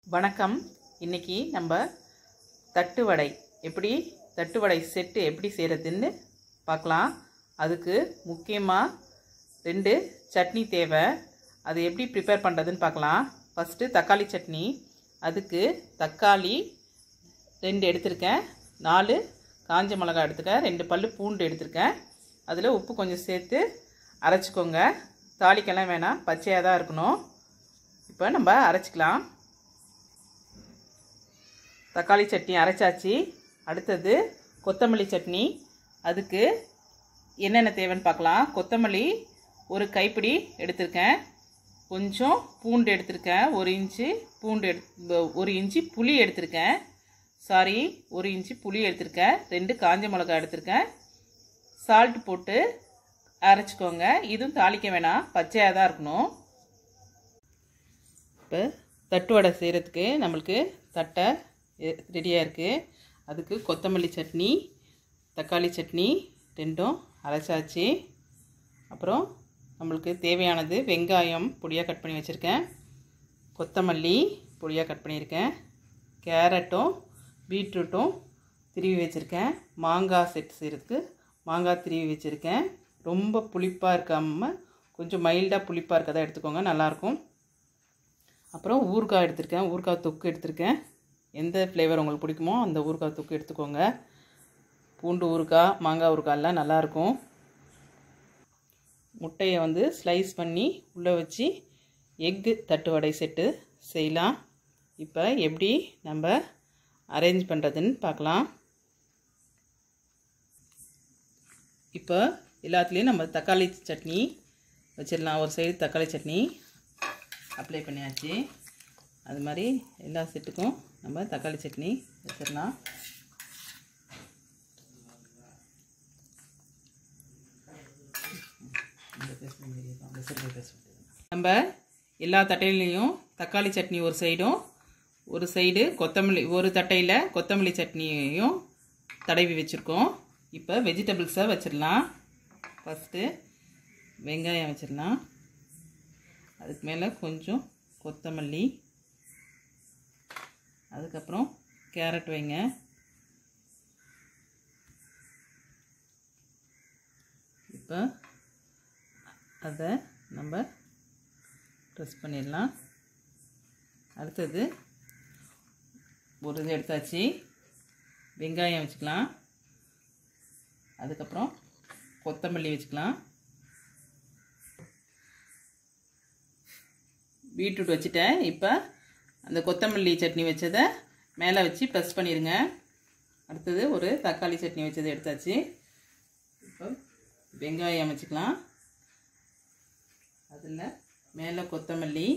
வணக்கம் இன்னைக்கு நம்ம தட்டு வடை எப்படி தட்டு வடை செட்டு எப்படி செய்கிறதுன்னு பார்க்கலாம் அதுக்கு முக்கியமாக ரெண்டு சட்னி தேவை அது எப்படி ப்ரிப்பேர் பண்ணுறதுன்னு பார்க்கலாம் ஃபஸ்ட்டு தக்காளி சட்னி அதுக்கு தக்காளி ரெண்டு எடுத்திருக்கேன் நாலு காஞ்ச மிளகாய் எடுத்துருக்கேன் ரெண்டு பல்லு பூண்டு எடுத்திருக்கேன் அதில் உப்பு கொஞ்சம் சேர்த்து அரைச்சிக்கோங்க தாளிக்கெல்லாம் வேணாம் பச்சையாக தான் இருக்கணும் இப்போ நம்ம அரைச்சிக்கலாம் தக்காளி சட்னி அரைச்சாச்சு அடுத்தது கொத்தமல்லி சட்னி அதுக்கு என்னென்ன தேவைன்னு பார்க்கலாம் கொத்தமல்லி ஒரு கைப்பிடி எடுத்திருக்கேன் கொஞ்சம் பூண்டு எடுத்திருக்கேன் ஒரு இன்ச்சு பூண்டு எடு ஒரு இன்ச்சு புளி எடுத்திருக்கேன் சாரி ஒரு இன்ச்சு புளி எடுத்திருக்கேன் ரெண்டு காஞ்ச மிளகாய் எடுத்திருக்கேன் சால்ட் போட்டு அரைச்சிக்கோங்க இதுவும் தாளிக்க வேணாம் பச்சையாக தான் இருக்கணும் இப்போ தட்டு வடை செய்கிறதுக்கு நம்மளுக்கு தட்டை ரெடியாக இருக்குது அதுக்கு கொத்தமல்லி சட்னி தக்காளி சட்னி ரெண்டும் அரைச்சாச்சு அப்புறம் நம்மளுக்கு தேவையானது வெங்காயம் பொடியாக கட் பண்ணி வச்சுருக்கேன் கொத்தமல்லி பொடியாக கட் பண்ணியிருக்கேன் கேரட்டும் பீட்ரூட்டும் திருவி வச்சுருக்கேன் மாங்காய் செட் செய்கிறதுக்கு மாங்காய் திருவி வச்சுருக்கேன் ரொம்ப புளிப்பாக இருக்காமல் கொஞ்சம் மைல்டாக புளிப்பாக இருக்கதான் எடுத்துக்கோங்க நல்லாயிருக்கும் அப்புறம் ஊறுகாய் எடுத்திருக்கேன் ஊறுகாய் தொக்கு எடுத்திருக்கேன் எந்த ஃப்ளேவர் உங்களுக்கு பிடிக்குமோ அந்த ஊறுகாய் தொக்கு எடுத்துக்கோங்க பூண்டு ஊறுகாய் மாங்காய் ஊறுகாயெல்லாம் நல்லாயிருக்கும் முட்டையை வந்து ஸ்லைஸ் பண்ணி உள்ளே வச்சு எக்கு தட்டு வடை செட்டு செய்யலாம் இப்போ எப்படி நம்ம அரேஞ்ச் பண்ணுறதுன்னு பார்க்கலாம் இப்போ எல்லாத்துலேயும் நம்ம தக்காளி சட்னி வச்சிடலாம் ஒரு சைடு தக்காளி சட்னி அப்ளை பண்ணியாச்சு அது மாதிரி எல்லா செட்டுக்கும் நம்ம தக்காளி சட்னி வச்சிடலாம் நம்ம எல்லா தட்டையிலையும் தக்காளி சட்னி ஒரு சைடும் ஒரு சைடு கொத்தமல்லி ஒரு தட்டையில் கொத்தமல்லி சட்னியையும் தடவி வச்சுருக்கோம் இப்போ வெஜிடபிள்ஸை வச்சிடலாம் ஃபஸ்ட்டு வெங்காயம் வச்சிடலாம் அதுக்கு மேலே கொஞ்சம் கொத்தமல்லி அதுக்கப்புறம் கேரட் வைங்க இப்போ அதை நம்ம ப்ரெஸ் பண்ணிடலாம் அடுத்தது ஒரு இது எடுத்தாச்சு வெங்காயம் வச்சுக்கலாம் அதுக்கப்புறம் கொத்தமல்லி வச்சுக்கலாம் பீட்ரூட் வச்சுட்டேன் இப்போ அந்த கொத்தமல்லி சட்னி வச்சதை மேலே வச்சு ப்ரெஸ் பண்ணிடுங்க அடுத்தது ஒரு தக்காளி சட்னி வச்சதை எடுத்தாச்சு இப்போ வெங்காயம் வச்சுக்கலாம் அதில் மேலே கொத்தமல்லி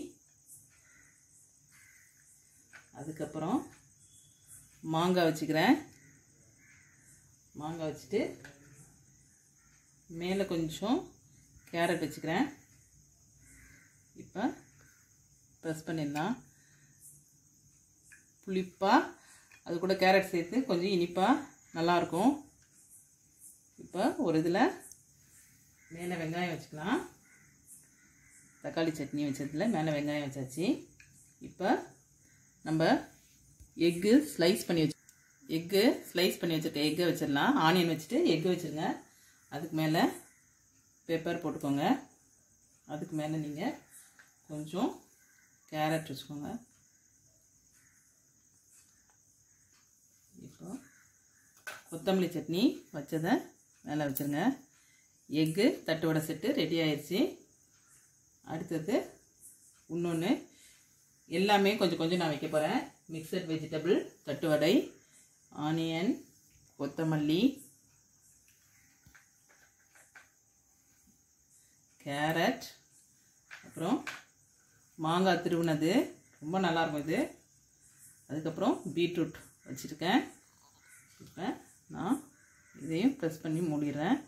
அதுக்கப்புறம் மாங்காய் வச்சுக்கிறேன் மாங்காய் வச்சுட்டு மேலே கொஞ்சம் கேரட் வச்சுக்கிறேன் இப்போ ப்ரெஸ் பண்ணிடலாம் புளிப்பாக அது கூட கேரட் சேர்த்து கொஞ்சம் இனிப்பாக நல்லாயிருக்கும் இப்போ ஒரு இதில் மேலே வெங்காயம் வச்சுக்கலாம் தக்காளி சட்னி வச்சதில் மேலே வெங்காயம் வச்சாச்சு இப்போ நம்ம எக்கு ஸ்லைஸ் பண்ணி வச்சு எக்கு ஸ்லைஸ் பண்ணி வச்சுருக்க எக்கை வச்சிடலாம் ஆனியன் வச்சுட்டு எக்கு வச்சுருங்க அதுக்கு மேலே பெப்பர் போட்டுக்கோங்க அதுக்கு மேலே நீங்கள் கொஞ்சம் கேரட் வச்சுக்கோங்க இப்போ கொத்தமல்லி சட்னி வச்சதை மேலே வச்சுருங்க எக்கு தட்டு வடை செட்டு ரெடி ஆயிடுச்சு அடுத்தது இன்னொன்று எல்லாமே கொஞ்சம் கொஞ்சம் நான் வைக்க போகிறேன் மிக்சட் வெஜிடபிள் தட்டு வடை ஆனியன் கொத்தமல்லி கேரட் அப்புறம் மாங்காய் திருவுனது ரொம்ப நல்லாயிருக்கும் இது அதுக்கப்புறம் பீட்ரூட் வச்சுருக்கேன் இப்போ நான் இதையும் ப்ரெஸ் பண்ணி மூடிடுறேன்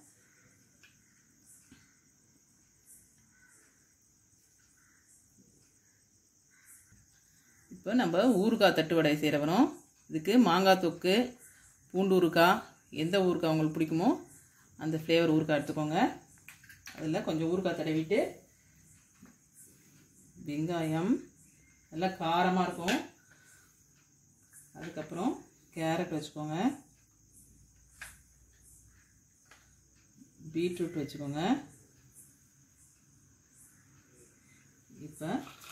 இப்போ நம்ம ஊறுகாய் தட்டு வடை செய்கிறவரும் இதுக்கு மாங்காய் தொக்கு பூண்டு ஊறுகாய் எந்த ஊறுகாய் உங்களுக்கு பிடிக்குமோ அந்த ஃப்ளேவர் ஊறுகாய் எடுத்துக்கோங்க அதில் கொஞ்சம் ஊறுகாய் தடவிட்டு வெங்காயம் நல்லா காரமாக இருக்கும் அதுக்கப்புறம் கேரட் வச்சுக்கோங்க பீட்ரூட் வச்சுக்கோங்க இப்போ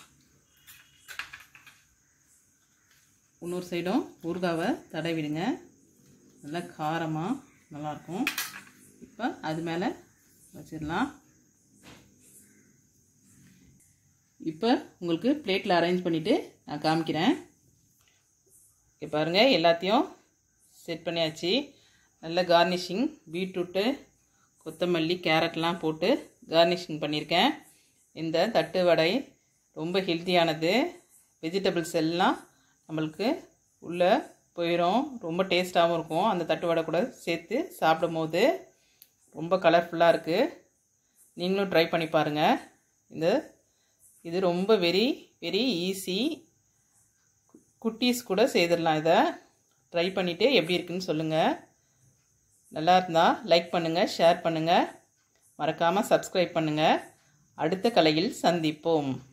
இன்னொரு சைடும் ஊறுகாவை தடவிடுங்க நல்லா காரமாக நல்லாயிருக்கும் இப்போ அது மேலே வச்சிடலாம் இப்போ உங்களுக்கு பிளேட்டில் அரேஞ்ச் பண்ணிவிட்டு நான் காமிக்கிறேன் இப்போ பாருங்கள் எல்லாத்தையும் செட் பண்ணியாச்சு நல்ல கார்னிஷிங் பீட்ரூட்டு கொத்தமல்லி கேரட்லாம் போட்டு கார்னிஷிங் பண்ணியிருக்கேன் இந்த தட்டு வடை ரொம்ப ஹெல்த்தியானது வெஜிடபிள்ஸ் எல்லாம் நம்மளுக்கு உள்ளே போயிடும் ரொம்ப டேஸ்ட்டாகவும் இருக்கும் அந்த தட்டு வடை கூட சேர்த்து சாப்பிடும் போது ரொம்ப கலர்ஃபுல்லாக இருக்குது நீங்களும் ட்ரை பண்ணி பாருங்கள் இந்த இது ரொம்ப வெரி வெரி ஈஸி குட்டீஸ் கூட செய்திடலாம் இதை ட்ரை பண்ணிவிட்டு எப்படி இருக்குன்னு சொல்லுங்கள் நல்லா இருந்தால் லைக் பண்ணுங்கள் ஷேர் பண்ணுங்கள் மறக்காமல் சப்ஸ்கிரைப் பண்ணுங்கள் அடுத்த கலையில் சந்திப்போம்